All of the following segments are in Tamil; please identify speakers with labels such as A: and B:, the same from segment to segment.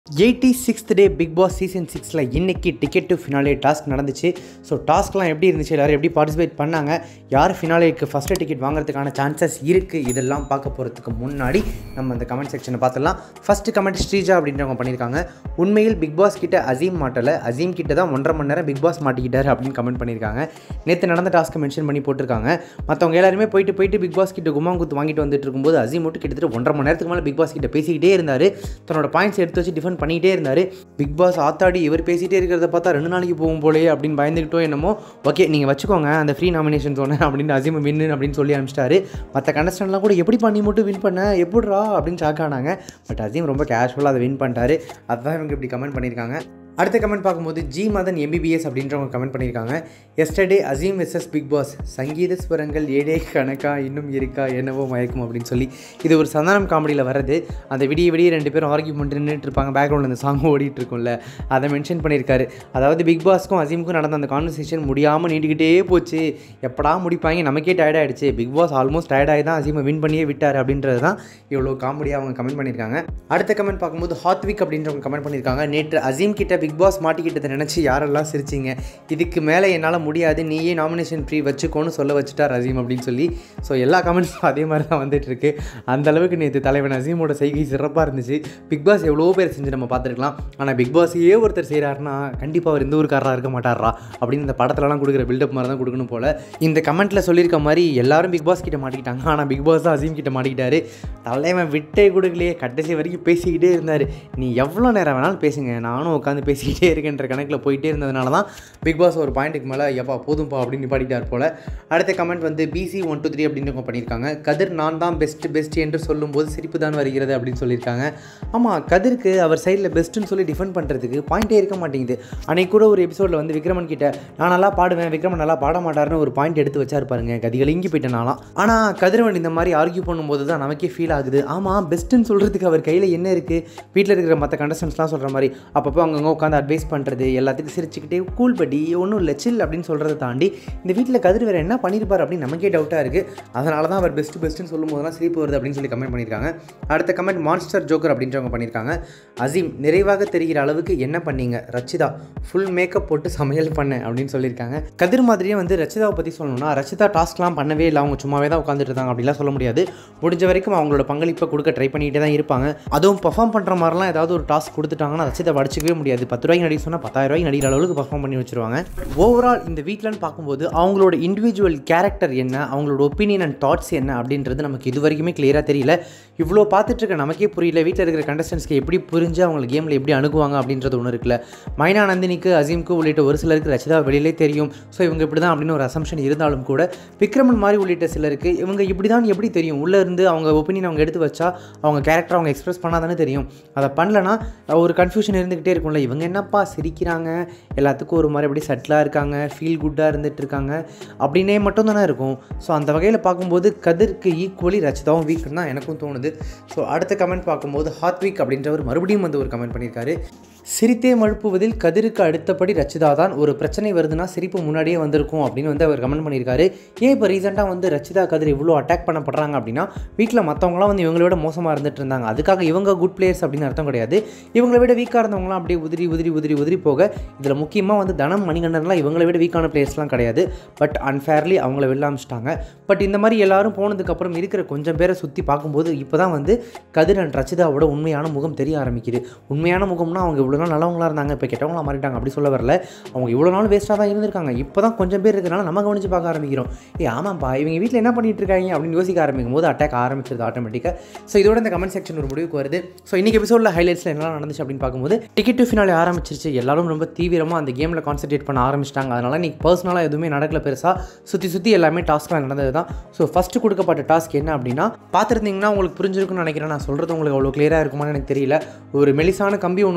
A: eighty sixth day Bigg Boss season சிக்ஸில் இன்னைக்கு டிக்கெட் டு ஃபினாலே டாஸ்க் நடந்துச்சு ஸோ டாஸ்க்லாம் எப்படி இருந்துச்சு எல்லோரும் எப்படி பார்ட்டிசிபேட் பண்ணாங்க யார் ஃபினாலேக்கு ஃபஸ்ட்டு டிக்கெட் வாங்குறதுக்கான சான்சஸ் இருக்குது இதெல்லாம் பார்க்க போகிறதுக்கு முன்னாடி நம்ம அந்த கமெண்ட் செக்ஷனை பார்த்துடலாம் ஃபஸ்ட்டு கமெண்ட் ஸ்ரீஜா அப்படின்றவங்க பண்ணியிருக்காங்க உண்மையில் பிக் பாஸ் கிட்ட அசீம் மாட்டலை அசீம் கிட்ட தான் ஒன்றரை மணி நேரம் பிக் பாஸ் மாட்டிக்கிட்டார் அப்படின்னு கமெண்ட் பண்ணியிருக்காங்க நேற்று நடந்த டாஸ்க்கை மென்ஷன் பண்ணி போட்டிருக்காங்க மற்றவங்க எல்லாருமே போயிட்டு போயிட்டு பிக் பாஸ் கிட்ட குமாங்குத்து வாங்கிட்டு வந்துட்டு இருக்கும்போது அசீம் மட்டும் கிட்டத்தட்ட ஒன்றரை மணி நேரத்துக்கு மேலே பிக் பாஸ் கிட்ட பேசிக்கிட்டே இருந்தார் தன்னோட பாயிண்ட்ஸ் எடுத்து வச்சு டிஃபெண்ட் பண்ணிக்கிட்டே இருந்தார் பிக் பாஸ் ஆத்தாடி இவர் பேசிகிட்டே இருக்கிறத பார்த்தா ரெண்டு நாளைக்கு போகும் போலே அப்படின்னு பயந்துக்கிட்டோ என்னமோ ஓகே நீங்கள் வச்சுக்கோங்க அந்த ஃப்ரீ நாமினேஷன் சொன்னேன் அப்படின்னு அசீம் வின்னு அப்படின்னு சொல்லி அனுப்பிச்சிட்டாரு மற்ற கண்டஸ்டன்ட்லாம் கூட எப்படி பண்ணி மட்டும் வின் பண்ண எப்படிரா அப்படின்னு ஷாக் ஆனாங்க பட் அசீம் ரொம்ப கேஷுவலாக அதை வின் பண்ணிட்டாரு அதுதான் இவங்க இப்படி கமெண்ட் பண்ணியிருக்காங்க அடுத்த கமெண்ட் பார்க்கும்போது ஜி மதன் எம்பிபிஎஸ் அப்படின்றவங்க கமெண்ட் பண்ணியிருக்காங்க yesterday Azeem SS Bigg Boss சங்கீத ஸ்வரங்கள் ஏடே கணக்கா இன்னும் இருக்கா என்னவோ மயக்கும் அப்படின்னு சொல்லி இது ஒரு சந்தானம் காமெடியில் வர்றது அந்த விடிய விடிய ரெண்டு பேரும் ஆர்கியூ பண்ணிட்டு நின்றுட்டு இருப்பாங்க பேக்ரவுண்டில் அந்த சாங் ஓடிட்டு இருக்கும்ல அதை மென்ஷன் பண்ணியிருக்காரு அதாவது பிக் பாஸ்க்கும் அசீமுக்கும் நடந்த அந்த கான்வர்சேஷன் முடியாமல் நீண்டுக்கிட்டே போச்சு எப்படா முடிப்பாங்க நமக்கே டயர்ட் ஆகிடுச்சு பிக் பாஸ் ஆல்மோஸ்ட் டயர்டாகி தான் அசீமை வின் பண்ணியே விட்டார் அப்படின்றது தான் இவ்வளோ காமெடியாக அவங்க கமெண்ட் பண்ணியிருக்காங்க அடுத்த கமெண்ட் பார்க்கும்போது ஹாத்விக் அப்படின்றவங்க கமெண்ட் பண்ணியிருக்காங்க நேற்று அசீம் கிட்ட பிக் பாஸ் மாட்டிக்கிட்டதை நினச்சி யாரெல்லாம் சிரிச்சிங்க இதுக்கு மேலே என்னால் முடியாது நீயே நாமினேஷன் ஃப்ரீ வச்சுக்கோன்னு சொல்ல வச்சுட்டார் அசீம் அப்படின்னு சொல்லி ஸோ எல்லா கமெண்ட்ஸும் அதே மாதிரி தான் வந்துட்டு இருக்கு அந்த அளவுக்கு நேற்று தலைவன் அசீமோட செய்கை சிறப்பாக இருந்துச்சு பிக் பாஸ் எவ்வளோ பேர் செஞ்சு நம்ம பார்த்துருக்கலாம் ஆனால் பிக் பாஸையே ஒருத்தர் செய்கிறாருன்னா கண்டிப்பாக அவர் இந்த ஊருக்காரராக இருக்க மாட்டாரா அப்படின்னு இந்த படத்துலலாம் கொடுக்குற பில்டப் மாதிரி தான் கொடுக்கணும் போல் இந்த கமெண்ட்டில் சொல்லியிருக்க மாதிரி எல்லாரும் பிக் பாஸ் கிட்ட மாட்டிக்கிட்டாங்க ஆனால் பிக் பாஸ் தான் அசீம் கிட்ட மாட்டிக்கிட்டாரு தலைவன் விட்டே கொடுக்கலையே கடைசி வரைக்கும் பேசிக்கிட்டே இருந்தார் நீ எவ்வளோ நேரம் வேணாலும் பேசுங்க நானும் உட்காந்து பேசிக்கிட்டே இருக்கேன்ற கணக்கில் போயிட்டே இருந்ததுனால தான் பிக் பாஸ் ஒரு பாயிண்ட்டுக்கு மேலே எப்பா போதும்ப்பா அப்படின்னு நிப்பாட்டிட்டார் போல் அடுத்த கமெண்ட் வந்து பிசி ஒன் டூ த்ரீ அப்படின்னு பண்ணியிருக்காங்க கதிர் நான் தான் பெஸ்ட் பெஸ்ட் என்று சொல்லும்போது சிரிப்பு தான் வருகிறது அப்படின்னு சொல்லியிருக்காங்க ஆமாம் கதிருக்கு அவர் சைடில் பெஸ்ட்டுன்னு சொல்லி டிஃபெண்ட் பண்ணுறதுக்கு பாயிண்டே இருக்க மாட்டேங்குது அன்னைக்கு கூட ஒரு எபிசோடில் வந்து விக்ரமன் கிட்ட நான் நல்லா பாடுவேன் விக்ரமன் நல்லா பாட மாட்டாருன்னு ஒரு பாயிண்ட் எடுத்து வச்சாரு பாருங்க கதிகள் இங்கி போயிட்டேன் நாளாம் ஆனால் கதிரவன் இந்த மாதிரி ஆர்கியூ பண்ணும்போது தான் நமக்கே ஃபீல் ஆகுது ஆமாம் பெஸ்ட்டுன்னு சொல்கிறதுக்கு அவர் கையில் என்ன இருக்குது வீட்டில் இருக்கிற மற்ற கண்டஸ்டன்ஸ்லாம் சொல்கிற மாதிரி அப்பப்போ அங்கங்கே உட்காந்து அட்வைஸ் பண்ணுறது எல்லாத்துக்கும் சிரிச்சுக்கிட்டே கூல் படி ஒன்றும் இல்லை சில் அப்படின்னு சொல்கிறத தாண்டி இந்த வீட்டில் கதிர் வேறு என்ன பண்ணியிருப்பார் அப்படின்னு நமக்கே டவுட்டாக இருக்குது அதனால தான் அவர் பெஸ்ட்டு பெஸ்ட்டுன்னு சொல்லும் போதெல்லாம் சிரிப்பு வருது அப்படின்னு சொல்லி கமெண்ட் பண்ணியிருக்காங்க அடுத்த கமெண்ட் மான்ஸ்டர் ஜோக்கர் அப்படின்றவங்க பண்ணியிருக்காங்க அசீம் நிறைவாக தெரிகிற அளவுக்கு என்ன பண்ணீங்க ரச்சிதா ஃபுல் மேக்கப் போட்டு சமையல் பண்ணேன் அப்படின்னு சொல்லியிருக்காங்க கதிர் மாதிரியே வந்து ரச்சிதாவை பற்றி சொல்லணும்னா ரச்சிதா டாஸ்க்லாம் பண்ணவே இல்லை அவங்க சும்மாவே தான் உட்காந்துட்டு இருந்தாங்க அப்படிலாம் சொல்ல முடியாது முடிஞ்ச வரைக்கும் அவங்களோட பங்களிப்பை கொடுக்க ட்ரை பண்ணிகிட்டே தான் இருப்பாங்க அதுவும் பர்ஃபார்ம் பண்ணுற மாதிரிலாம் ஏதாவது ஒரு டாஸ்க் கொடுத்துட்டாங்கன்னா ரச்சிதா படிச்சிக்கவே முடியாது பத்து ரூபாய்க்கு நடிக்க சொன்னால் பத்தாயிரம் ரூபாய்க்கு நடிக்கிற அளவுக்கு பர்ஃபார்ம் பண்ணி வச்சிருவாங்க ஓவரால் இந்த வீட்டில்னு பார்க்கும்போது அவங்களோட இண்டிவிஜுவல் கேரக்டர் என்ன அவங்களோட ஒப்பீனியன் அண்ட் தாட்ஸ் என்ன அப்படின்றது நமக்கு இது வரைக்குமே கிளியராக தெரியல இவ்வளோ பார்த்துட்டு இருக்க நமக்கே புரியல வீட்டில் இருக்கிற கண்டஸ்டன்ஸ்க்கு எப்படி புரிஞ்சு அவங்க கேமில் எப்படி அணுகுவாங்க அப்படின்றது ஒன்று இருக்குல்ல மைனா நந்தினிக்கு அசீம்க்கு உள்ளிட்ட ஒரு சிலருக்கு ரச்சிதா வெளியிலே தெரியும் ஸோ இவங்க இப்படி தான் அப்படின்னு ஒரு அசம்ஷன் இருந்தாலும் கூட விக்ரமன் மாதிரி உள்ளிட்ட சிலருக்கு இவங்க இப்படி தான் எப்படி தெரியும் உள்ளே இருந்து அவங்க ஒப்பீனியன் அவங்க எடுத்து வச்சா அவங்க கேரக்டர் அவங்க எக்ஸ்பிரஸ் பண்ணால் தானே தெரியும் அதை பண்ணலனா ஒரு கன்ஃபியூஷன் இருந்துக்கிட்டே இருக்கும்ல இவங்க என்னப்பா சிரிக்கிறாங்க எல்லாத்துக்கும் ஒரு மாதிரி அப்படியே செட்டிலாக இருக்காங்க ஃபீல் குட்டாக இருந்துட்டு இருக்காங்க அப்படின்னே மட்டும் தானே இருக்கும் ஸோ அந்த வகையில் பார்க்கும்போது கதிர்க்கு ஈக்குவலி ரச்சிதாவும் வீக்குன்னு தான் எனக்கும் தோணுது ஸோ அடுத்த கமெண்ட் பார்க்கும்போது ஹாட் வீக் அப்படின்றவர் மறுபடியும் வந்து ஒரு கமெண்ட் பண்ணியிருக்காரு சிரித்தே மழுப்புவதில் கதிருக்கு அடுத்தபடி ரச்சிதா தான் ஒரு பிரச்சனை வருதுன்னா சிரிப்பு முன்னாடியே வந்திருக்கும் அப்படின்னு வந்து அவர் கமெண்ட் பண்ணியிருக்காரு ஏன் இப்போ ரீசெண்டாக வந்து ரச்சிதா கதிர் இவ்வளோ அட்டாக் பண்ணப்படுறாங்க அப்படின்னா வீட்டில் மற்றவங்களாம் வந்து இவங்கள விட மோசமாக இருந்துட்டு இருந்தாங்க அதுக்காக இவங்க குட் பிளேயர்ஸ் அப்படின்னு அர்த்தம் கிடையாது இவங்களை விட வீக்காக இருந்தவங்களாம் அப்படியே உதிரி உதிரி உதிரி உதிரி போக இதில் முக்கியமாக வந்து தனம் மணிகண்டன்லாம் இவங்களை விட வீக்கான பிளேயர்ஸ்லாம் கிடையாது பட் அன்ஃபேர்லி அவங்கள வெளில அமிச்சிட்டாங்க பட் இந்த மாதிரி எல்லாரும் போனதுக்கப்புறம் இருக்கிற கொஞ்சம் பேரை சுற்றி பார்க்கும்போது இப்போ தான் வந்து கதிர் அண்ட் ரச்சிதாவோட உண்மையான முகம் தெரிய ஆரம்பிக்குது உண்மையான முகம்னா அவங்க இவ்வளோ நாள் நல்லவங்களா இருந்தாங்க இப்போ கெட்டவங்களா மாறிட்டாங்க அப்படி சொல்ல வரல அவங்க இவ்வளோ நாள் வேஸ்ட்டாக தான் இருந்திருக்காங்க இப்போ தான் கொஞ்சம் பேர் இருக்கிறனால நம்ம கவனிச்சு பார்க்க ஆரம்பிக்கிறோம் ஏ ஆமாம்ப்பா இவங்க வீட்டில் என்ன பண்ணிட்டு இருக்காங்க அப்படின்னு யோசிக்க ஆரம்பிக்கும் போது அட்டாக் ஆரம்பிச்சிருது ஆட்டோமேட்டிக்காக ஸோ இதோட இந்த கமெண்ட் செக்ஷன் ஒரு முடிவுக்கு வருது ஸோ இன்றைக்கி எபிசோடில் ஹைலைட்ஸில் என்னெல்லாம் நடந்துச்சு அப்படின்னு பார்க்கும்போது டிக்கெட் டு ஃபினாலே ஆரம்பிச்சிருச்சு எல்லாரும் ரொம்ப தீவிரமாக அந்த கேமில் கான்சென்ட்ரேட் பண்ண ஆரம்பிச்சிட்டாங்க அதனால் இன்றைக்கி பர்சனலாக எதுவுமே நடக்கல பெருசாக சுற்றி சுற்றி எல்லாமே டாஸ்க்லாம் நடந்தது தான் ஸோ ஃபஸ்ட்டு கொடுக்கப்பட்ட டாஸ்க் என்ன அப்படின்னா பார்த்துருந்தீங்கன்னா உங்களுக்கு புரிஞ்சிருக்கும்னு நினைக்கிறேன் நான் சொல்கிறது உங்களுக்கு அவ்வளோ கிளியராக இருக்குமான்னு எனக்கு தெரியல ஒரு மெலிசான கம்பி ஒன்று வச்சுட்டு கம்பி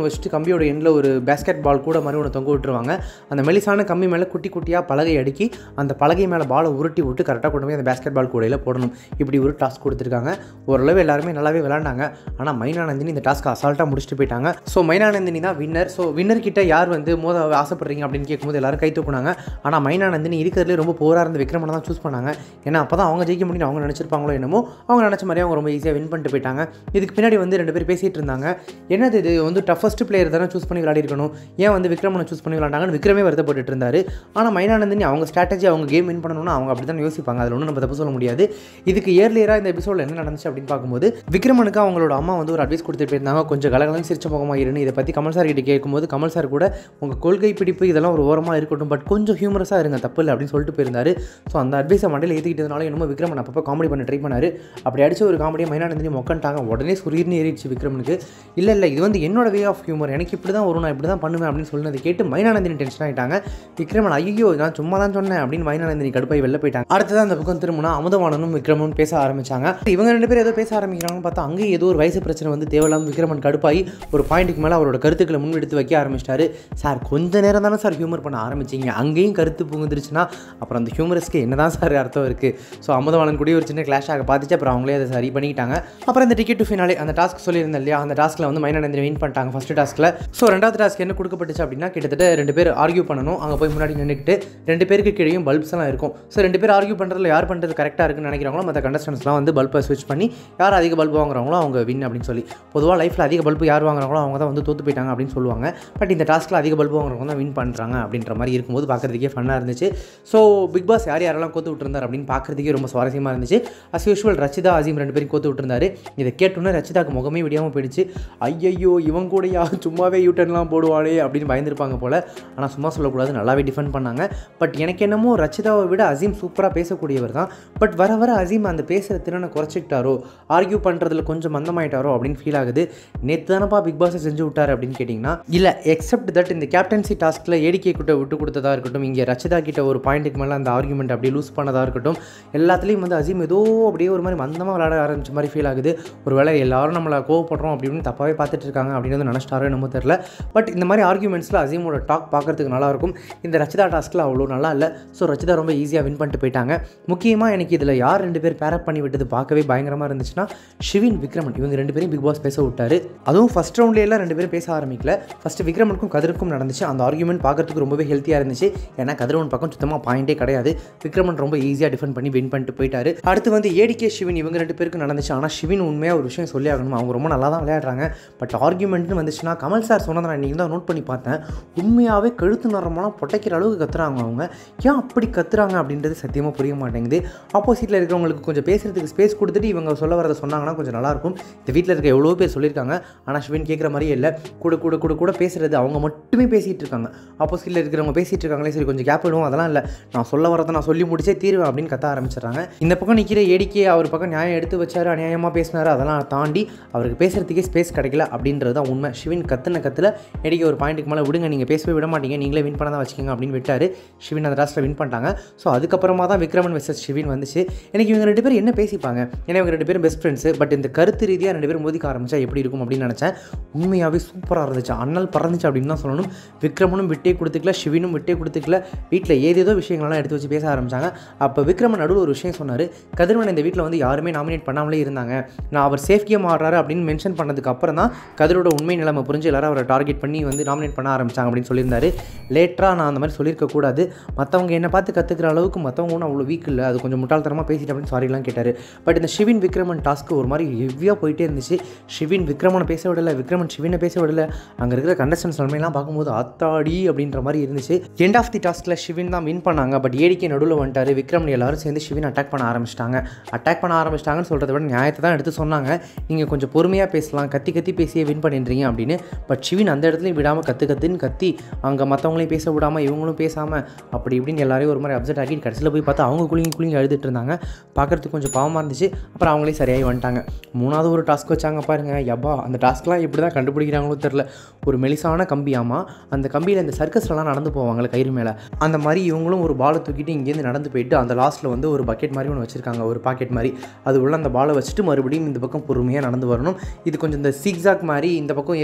A: கம்பியோட எண்டில் ஒரு பேஸ்கெட் பால் கூட மாதிரி ஒன்று தொங்க விட்டுருவாங்க அந்த மெலிசான கம்பி மேலே குட்டி குட்டியாக பலகை அடுக்கி அந்த பலகை மேலே பாலை உருட்டி விட்டு கரெக்டாக கொண்டு போய் அந்த பேஸ்கெட் பால் கூடையில் போடணும் இப்படி ஒரு டாஸ்க் கொடுத்துருக்காங்க ஓரளவு எல்லாருமே நல்லாவே விளாண்டாங்க ஆனால் மைனானந்தினி இந்த டாஸ்க் அசால்ட்டாக முடிச்சுட்டு போயிட்டாங்க ஸோ மைனானந்தினி தான் வின்னர் ஸோ வின்னர் கிட்ட யார் வந்து மோத ஆசைப்படுறீங்க அப்படின்னு கேட்கும்போது எல்லாரும் கை தூக்குனாங்க ஆனால் மைனானந்தினி இருக்கிறதுலே ரொம்ப போராக இருந்த விக்ரமனை தான் சூஸ் பண்ணாங்க ஏன்னா அப்போ தான் அவங்க ஜெயிக்க முடியும் அவங்க நினச்சிருப்பாங்களோ என்னமோ அவங்க நினச்ச மாதிரி அவங்க ரொம்ப ஈஸியாக வின் பண்ணிட்டு போயிட்டாங்க இதுக்கு பின்னாடி வந்து ரெண்டு பேர் பேசிகிட்டு இருந்தாங்க என்னது இது வந்து டஃபஸ்ட் பிளேயர் தானே சூஸ் பண்ணி விளையாடி இருக்கணும் ஏன் வந்து விக்ரமனை சூஸ் பண்ணி விளாண்டாங்கன்னு விக்ரமே வருத்தப்பட்டு இருந்தார் ஆனால் மைனானந்தினி அவங்க ஸ்ட்ராட்டஜி அவங்க கேம் வின் பண்ணணும்னு அவங்க அப்படி தான் யோசிப்பாங்க அதில் ஒன்றும் நம்ம தப்பு சொல்ல முடியாது இதுக்கு இயர்லியராக இந்த எபிசோடில் என்ன நடந்துச்சு அப்படின்னு பார்க்கும்போது விக்ரமனுக்கு அவங்களோட அம்மா வந்து ஒரு அட்வைஸ் கொடுத்துட்டு போயிருந்தாங்க கொஞ்சம் கலகலம் சிரிச்ச முகமாக இருன்னு இதை பற்றி கமல் சார் கிட்ட கேட்கும்போது கமல் சார் கூட உங்கள் கொள்கை பிடிப்பு இதெல்லாம் ஒரு ஓரமாக இருக்கட்டும் பட் கொஞ்சம் ஹியூமரஸாக இருங்க தப்பு இல்லை அப்படின்னு சொல்லிட்டு போயிருந்தாரு ஸோ அந்த அட்வைஸை மண்டையில் ஏற்றிக்கிட்டதுனால என்னமோ விக்ரமன் அப்பப்போ காமெடி பண்ண ட்ரை பண்ணாரு அப்படி அடிச்ச ஒரு காமெடியை மைனானந்தினி மொக்கன்ட்டாங்க உடனே சுரீர்னு ஏறிடுச்சு விக்ரமனுக்கு இல்லை இல்லை இது வந்து என்னோட வே ஆஃப் ஹியூமர் எனக்கு இப்படி தான் வரும் நான் இப்படி தான் பண்ணுவேன் அப்படின்னு சொன்னதை கேட்டு மைனானந்தினி டென்ஷன் ஆகிட்டாங்க விக்ரமன் ஐயோ நான் சும்மா தான் சொன்னேன் அப்படின்னு மைனானந்தினி கடுப்பாய் வெளில போயிட்டாங்க அடுத்ததான் அந்த பக்கம் திரும்பினா அமுதவாணனும் விக்ரமனும் பேச ஆரம்பிச்சாங்க இவங்க ரெண்டு பேரும் ஏதோ பேச ஆரம்பிக்கிறாங்கன்னு பார்த்தா அங்கேயும் ஏதோ ஒரு வயசு பிரச்சனை வந்து தேவையில்லாமல் விக்ரமன் கடுப்பாகி ஒரு பாயிண்ட்டுக்கு மேலே அவரோட கருத்துக்களை முன்னெடுத்து வைக்க ஆரம்பிச்சிட்டாரு சார் கொஞ்ச நேரம் தானே சார் ஹியூமர் பண்ண ஆரம்பிச்சிங்க அங்கேயும் கருத்து புகுந்துருச்சுன்னா அப்புறம் அந்த ஹியூமரஸ்க்கு என்ன தான் சார் அர்த்தம் இருக்குது ஸோ அமுதவாணன் கூட ஒரு சின்ன கிளாஷ் ஆக பார்த்துச்சு அப்புறம் அவங்களே அதை சரி பண்ணிக்கிட்டாங்க அப்புறம் இந்த டிக்கெட் டு ஃபினாலே அந்த டாஸ்க் சொல்லியிருந்தேன் இல்லையா அந்த டாஸ்க்கில் வந்து மைனானந்திரி வின் பண்ணிட்டாங்க ஃபஸ்ட்டு டாஸ்க்கில் ஸோ ரெண்டாவது டாஸ்க் என்ன கொடுக்கப்பட்டுச்சு அப்படின்னா கிட்டத்தட்ட ரெண்டு பேர் ஆர்கியூ பண்ணணும் அங்கே போய் முன்னாடி நின்றுக்கிட்டு ரெண்டு பேருக்கு கீழேயும் பல்ப்ஸ் எல்லாம் இருக்கும் ஸோ ரெண்டு பேர் ஆர்கியூ பண்ணுறதுல யார் பண்ணுறது கரெக்டாக இருக்குன்னு நினைக்கிறாங்களோ மற்ற கண்டஸ்டன்ஸ்லாம் வந்து பல்பை ஸ்விட்ச் பண்ணி யார் அதிக பல்ப் வாங்குறாங்களோ அவங்க வின் அப்படின்னு சொல்லி பொதுவாக லைஃப்பில் அதிக பல்பு யார் வாங்குறாங்களோ அவங்க தான் வந்து தோத்து போயிட்டாங்க அப்படின்னு சொல்லுவாங்க பட் இந்த டாஸ்க்கில் அதிக பல்பு வாங்குறவங்க தான் வின் பண்ணுறாங்க அப்படின்ற மாதிரி இருக்கும்போது பார்க்குறதுக்கே ஃபன்னாக இருந்துச்சு ஸோ பிக் பாஸ் யார் யாரெல்லாம் கோத்து விட்டுருந்தார் அப்படின்னு பார்க்குறதுக்கே ரொம்ப சுவாரஸ்யமாக இருந்துச்சு அஸ் யூஷுவல் ரச்சிதா அசீம் ரெண்டு பேரும் கோத்து விட்டுருந்தாரு இதை கேட்டோன்னே ரச்சிதாக்கு முகமே விடியாமல் போயிடுச்சு ஐயையோ இவன் கூடயா சும்மாவே யூட்டர்ன்லாம் போடுவாளே அப்படின்னு பயந்துருப்பாங்க போல் ஆனால் சும்மா சொல்லக்கூடாது நல்லாவே டிஃபெண்ட் பண்ணாங்க பட் எனக்கு என்னமோ ரச்சிதாவை விட அசீம் சூப்பராக பேசக்கூடியவர் தான் பட் வர வர அசீம் அந்த பேசுகிற திறனை குறைச்சிக்கிட்டாரோ ஆர்கியூ பண்ணுறதுல கொஞ்சம் மந்தமாயிட்டாரோ அப்படின்னு ஃபீல் ஆகுது நேற்று தானப்பா பிக் பாஸை செஞ்சு விட்டார் அப்படின்னு கேட்டிங்கன்னா இல்லை எக்ஸப்ட் தட் இந்த கேப்டன்சி டாஸ்க்கில் ஏடிகே கிட்ட விட்டு கொடுத்ததா இருக்கட்டும் இங்கே ரச்சிதா கிட்ட ஒரு பாயிண்ட்டுக்கு மேலே அந்த ஆர்குமெண்ட் அப்படியே லூஸ் பண்ணதாக இருக்கட்டும் எல்லாத்துலேயும் வந்து அசீம் ஏதோ அப்படியே ஒரு மாதிரி மந்தமாக விளையாட ஆரம்பிச்ச மாதிரி ஃபீல் ஆகுது ஒரு வேளை எல்லாரும் நம்மளை கோவப்படுறோம் அப்படின்னு தப்பாகவே பார்த்துட்டு இருக்காங்க அப்படின்னு நினச்சிட்டாரோ என்னமோ தெரில பட் இந்த மாதிரி ஆர்குமெண்ட்ஸில் அசீமோட டாக் பார்க்கறதுக்கு நல்லாயிருக்கும் இந்த ரச்சிதா டாஸ்க்கில் அவ்வளோ நல்லா இல்லை ஸோ ரச்சிதா ரொம்ப ஈஸியாக வின் பண்ணிட்டு போயிட்டாங்க முக்கியமாக எனக்கு இதில் யார் ரெண்டு பேர் பேரப் பண்ணி விட்டது பார்க்கவே பயங்கரமாக இருந்துச்சுன்னா ஷிவின் விக்ரமன் இவங்க ரெண்டு பேரும் பிக் பாஸ் பேச விட்டாரு அதுவும் ஃபஸ்ட் ரவுண்ட்லேயெல்லாம் ரெண்டு பேரும் பேச ஆரம்பிக்கல ஃபஸ்ட்டு விக்ரமனுக்கும் கதிருக்கும் நடந்துச்சு அந்த ஆர்குமெண்ட் பார்க்கறதுக்கு ரொம்பவே ஹெல்த்தியாக இருந்துச்சு ஏன்னா கதிரவன் பக்கம் சுத்தமாக பாயிண்டே கிடையாது விக்ரமன் ரொம்ப ஈஸியாக டிஃபெண்ட் பண்ணி வின் பண்ணிட்டு போயிட்டாரு அடுத்து வந்து ஏடிகே சிவன் இவங்க ரெண்டு பேருக்கு நடந்துச்சு ஆனால் சிவின் உண்மையாக ஒரு விஷயம் சொல்லி ஆகணும் அவங்க ரொம்ப நல்லா தான் விளையாடுறாங்க பட் ஆர்குமெண்ட்னு வந்துச்சுன்னா கமல் சார் சொன்னதை நான் இன்றைக்கி தான் நோட் பண்ணி பார்த்தேன் உண்மையாகவே கழுத்து நரம்பெல்லாம் பொட்டைக்கிற அளவுக்கு கத்துறாங்க அவங்க ஏன் அப்படி கத்துறாங்க அப்படின்றது சத்தியமாக புரிய மாட்டேங்குது ஆப்போசிட்டில் இருக்கிறவங்களுக்கு கொஞ்சம் பேசுகிறதுக்கு ஸ்பேஸ் கொடுத்துட்டு இவங்க சொல்ல வரதை சொன்னாங்கன்னா கொஞ்சம் நல்லாயிருக்கும் இந்த வீட்டில் இருக்க எவ்வளோ பேர் சொல்லியிருக்காங்க ஆனால் சிவன் கேட்குற மாதிரியே இல்லை கூட கூட கூட கூட பேசுகிறது அவங்க மட்டுமே பேசிகிட்டு இருக்காங்க ஆப்போசிட்டில் இருக்கிறவங்க பேசிகிட்டு இருக்காங்களே சரி கொஞ்சம் கேப் விடுவோம் அதெல்லாம் இல்லை நான் சொல்ல வரதை நான் சொல்லி முடிச்சே தீருவேன் அப்படின்னு கத்த ஆரம்பிச்சிடுறாங்க இந்த பக்கம் நிற்கிற ஏடிக்கே அவர் பக்கம் நியாயம் எடுத்து வச்சாரு அநியாயமாக பேசினாரு அதெல்லாம் தாண்டி அவருக்கு பேசுகிறதுக்கே ஸ்பேஸ் கிடைக்கல அப்படின்றது தான் உண்மை சிவின் கத்துன கத்தில் ஏடிக்கே ஒரு பாயிண்ட்டுக்கு மேலே விடுங்க நீங்கள் பேசவே விட மாட்டீங்க நீங்களே வின் பண்ண தான் வச்சுக்கோங்க அப்படின்னு விட்டாரு சிவின் அந்த லாஸ்ட்டில் வின் பண்ணிட்டாங்க ஸோ அதுக்கப்புறமா தான் விக்ரமன் வெர்சஸ் சிவின் வந்துச்சு எனக்கு இவங்க ரெண்டு பேரும் என்ன பேசிப்பாங்க ஏன்னா இவங்க ரெண்டு பேரும் பெஸ்ட் ஃப்ரெண்ட்ஸு பட் இந்த கருத்து ரீதியாக ரெண்டு பேரும் மோதிக்க ஆரம்பிச்சா எப்படி இருக்கும் அப்படின்னு நினச்சேன் உண்மையாகவே சூப்பராக இருந்துச்சு அண்ணல் பறந்துச்சு அப்படின்னு தான் சொல்லணும் விக்ரமனும் விட்டே கொடுத்துக்கல சிவினும் விட்டே கொடுத்துக்கல வீட்டில் ஏதேதோ விஷயங்கள்லாம் எடுத்து வச்சு பேச ஆரம்பிச்சாங்க அப்போ விக்ரமன் நடுவில் ஒரு விஷயம் சொன்னார் கதிரவன் இந்த வீட்டில் வந்து யாருமே நாமினேட் பண்ணாமலே இருந்தாங்க நான் அவர் சேஃப் கேம் ஆடுறாரு அப்படின்னு மென்ஷன் பண்ணதுக்கு அப்புறம் தான் கதிரோட உண்மை நிலைமை புரிஞ்சு எல்லாரும் அவரை டார்கெட் பண்ணி வந்து நாமினேட் பண்ண ஆரம்பிச்சாங்க அப்படின்னு சொல்லியிருந்தாரு லேட்டராக நான் அந்த மாதிரி சொல்லியிருக்க கூடாது மற்றவங்க என்னை பார்த்து கற்றுக்கிற அளவுக்கு மற்றவங்க ஒன்றும் அவ்வளோ வீக் இல்லை அது கொஞ்சம் முட்டாள்தனமாக பேசிட்டு அப்படின்னு சாரிலாம் கேட்டார் பட் இந்த ஷிவின் விக்ரமன் டாஸ்க்கு ஒரு மாதிரி ஹெவியாக போயிட்டே இருந்துச்சு ஷிவின் விக்ரமனை பேச விடலை விக்ரமன் ஷிவினை பேச விடலை அங்கே இருக்கிற கண்டஸ்டன்ஸ் நிலைமையெல்லாம் பார்க்கும்போது ஆத்தாடி அப்படின்ற மாதிரி இருந்துச்சு எண்ட் ஆஃப் தி டாஸ்கில் ஷிவின் தான் வின் பண்ணாங்க பட் ஏடிக்கே நடுவில் வந்துட்டார் விக்ரமன் எல்லாரும் சேர்ந்து ஷிவின் அட்டாக் பண்ண ஆரம்பிச்சிட்டாங்க அட்டாக் பண்ண ஆரம்பிச்சிட்டாங்கன்னு சொல்கிறத விட நியாயத்தை தான் எடுத்து சொன்னாங்க நீங்கள் கொஞ்சம் பொறுமையாக பேசலாம் கத்தி கத்தி பேசியே வின் பண்ணிடுறீங்க அப்படின்னு பட் ஷிவின் அந்த இடத்துலையும் விடாமல் கற்று கத்துன்னு கத்தி அங்கே மற்றவங்களையும் பேச விடாமல் இவங்களும் பேசாமல் அப்படி இப்படின்னு எல்லாரையும் ஒரு மாதிரி அப்செட் ஆக்கி கடைசியில் போய் பார்த்தா அவங்க குளிங்க குளிங்க அழுதுட்டு இருந்தாங்க பார்க்குறதுக்கு கொஞ்சம் பாவமாக இருந்துச்சு அப்புறம் அவங்களே சரியாகி வந்துட்டாங்க மூணாவது ஒரு டாஸ்க் வச்சாங்க பாருங்க யப்பா அந்த டாஸ்க்லாம் எப்படி தான் கண்டுபிடிக்கிறாங்களோ தெரில ஒரு மெலிசான கம்பியாமா அந்த கம்பியில் இந்த சர்க்கஸ்லலாம் நடந்து போவாங்கல்ல கயிறு மேலே அந்த மாதிரி இவங்களும் ஒரு பாலை தூக்கிட்டு இங்கேருந்து நடந்து போயிட்டு அந்த லாஸ்ட்டில் வந்து ஒரு பக்கெட் மாதிரி ஒன்று வச்சுருக்காங்க ஒரு பாக்கெட் மாதிரி அது உள்ள அந்த பாலை வச்சுட்டு மறுபடியும் இந்த பக்கம் பொறுமையாக நடந்து வரணும் இது கொஞ்சம் இந்த சிக்ஸாக் மாதிரி இந்த பக்கம் ஏறினா அந்த பக்கம்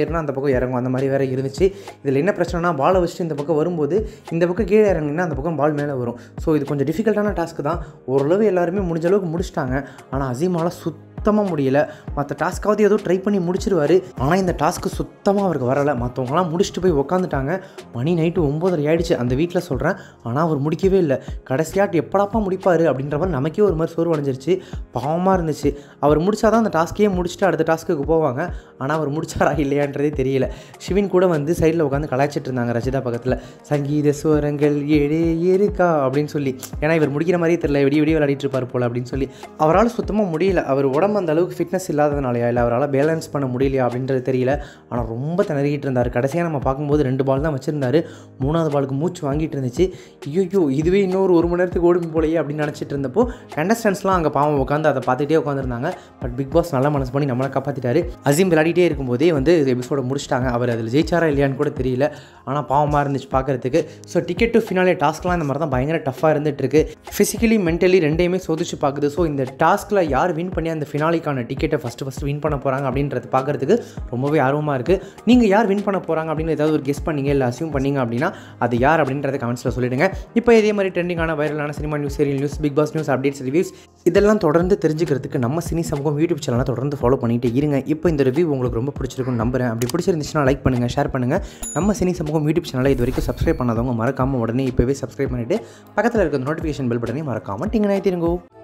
A: போய் இறங்கும் அந்த மாதிரி வேறு இருந்துச்சு இதில் என்ன பிரச்சனைனா பாலை வச்சுட்டு இந்த பக்கம் வரும்போது இந்த பக்கம் கீழே இறங்குனா அந்த பக்கம் பால் மேலே வரும் ஸோ இது கொஞ்சம் டிஃபிகல்ட்டான டாஸ்க் தான் ஓரளவு எல்லாருமே முடிஞ்ச அளவுக்கு முடிச்சிட்டாங்க ஆனால் அசீமால் சுத்தமாக முடியல மற்ற டாஸ்க்காவது ஏதோ ட்ரை பண்ணி முடிச்சிருவாரு ஆனால் இந்த டாஸ்க்கு சுத்தமாக அவருக்கு வரலை மற்றவங்களாம் முடிச்சுட்டு போய் உக்காந்துட்டாங்க மணி நைட்டு ஒம்போதரை ஆயிடுச்சு அந்த வீட்டில் சொல்கிறேன் ஆனால் அவர் முடிக்கவே இல்லை கடைசியாட்டு எப்படாப்பா முடிப்பார் அப்படின்ற மாதிரி நமக்கே ஒரு மாதிரி சோறு அடைஞ்சிருச்சு பாவமாக இருந்துச்சு அவர் முடிச்சாதான் அந்த டாஸ்க்கையே முடிச்சுட்டு அடுத்த டாஸ்க்குக்கு போவாங்க ஆனால் அவர் முடிச்சாரா இல்லையான்றதே தெரியல சிவின் கூட வந்து சைடில் உட்காந்து கலாய்ச்சிட்டு இருந்தாங்க ரச்சிதா பக்கத்தில் சங்கீத சுவரங்கள் ஏழே இருக்கா அப்படின்னு சொல்லி ஏன்னா இவர் முடிக்கிற மாதிரியே தெரியல விடிய விடிய விளையாடிட்டு இருப்பார் போல் அப்படின்னு சொல்லி அவரால் சுத்தமாக முடியல அவர் உடம்பு அந்த அளவுக்கு ஃபிட்னஸ் இல்லாததுனாலயா இல்லை அவரால் பேலன்ஸ் பண்ண முடியலையா அப்படின்றது தெரியல ஆனால் ரொம்ப திணறிக்கிட்டு இருந்தார் கடைசியாக நம்ம பார்க்கும்போது ரெண்டு பால் தான் வச்சுருந்தாரு மூணாவது பாலுக்கு மூச்சு வாங்கிட்டு இருந்துச்சு ஐயோ இதுவே இன்னொரு ஒரு மணி நேரத்துக்கு ஓடும் போலையே அப்படின்னு நினச்சிட்டு இருந்தப்போ கண்டஸ்டன்ஸ்லாம் அங்கே பாவம் உட்காந்து அதை பார்த்துட்டே உட்காந்துருந்தாங்க பட் பிக் பாஸ் நல்ல மனசு பண்ணி நம்மளை காப்பாற்றிட்டாரு அசீம் விளையாடிட்டே இருக்கும்போதே வந்து எபிசோட முடிச்சிட்டாங்க அவர் அதில் ஜெயிச்சாரா இல்லையான்னு கூட தெரியல ஆனால் பாவமாக இருந்துச்சு பார்க்குறதுக்கு ஸோ டிக்கெட் டு ஃபினாலே டாஸ்க்லாம் இந்த மாதிரி தான் பயங்கர டஃப்பாக இருந்துட்டு இருக்கு ஃபிசிக்கலி மென்டலி ரெண்டையுமே சோதிச்சு பார்க்குது ஸோ இந்த டாஸ்கில் யார் வின் பண்ணி அந்த ஃபினாலிக்கான டிக்கெட்டை ஃபஸ்ட்டு ஃபஸ்ட்டு வின் பண்ண போகிறாங்க அப்படின்றது பார்க்குறதுக்கு ரொம்பவே ஆர்வமாக இருக்குது நீங்கள் யார் வின் பண்ண போகிறாங்க அப்படின்னு ஏதாவது ஒரு கெஸ் பண்ணீங்க இல்லை அசியூம் பண்ணீங்க அப்படின்னா அது யார் அப்படின்றத கமெண்ட்ஸில் சொல்லிடுங்க இப்போ இதே மாதிரி ட்ரெண்டிங்கான வைரலான cinema news serial news Bigg Boss news updates reviews இதெல்லாம் தொடர்ந்து தெரிஞ்சுக்கிறதுக்கு நம்ம சினி சமூகம் யூடியூப் சேனலை தொடர்ந்து ஃபாலோ பண்ணிட்டு இருங்க இப்போ இந்த ரிவ்யூ உங்களுக்கு ரொம்ப பிடிச்சிருக்குன்னு நம்புறேன் அப்படி பிடிச்சிருந்துச்சுன்னா லைக் பண்ணுங்கள் ஷேர் பண்ணுங்கள் நம்ம சினி சமூகம் யூடியூப் சேனலை இது வரைக்கும் சப்ஸ்கிரைப் பண்ணாதவங்க மறக்காமல் உடனே இப்போவே சப்ஸ்கிரைப் பண்ணிவிட்டு பக்கத்தில் இருக்க நோட்டிஃபிகேஷன் பெல் பட்டனையும் மறக்காமல் டிங்கனாய் திருங்கோ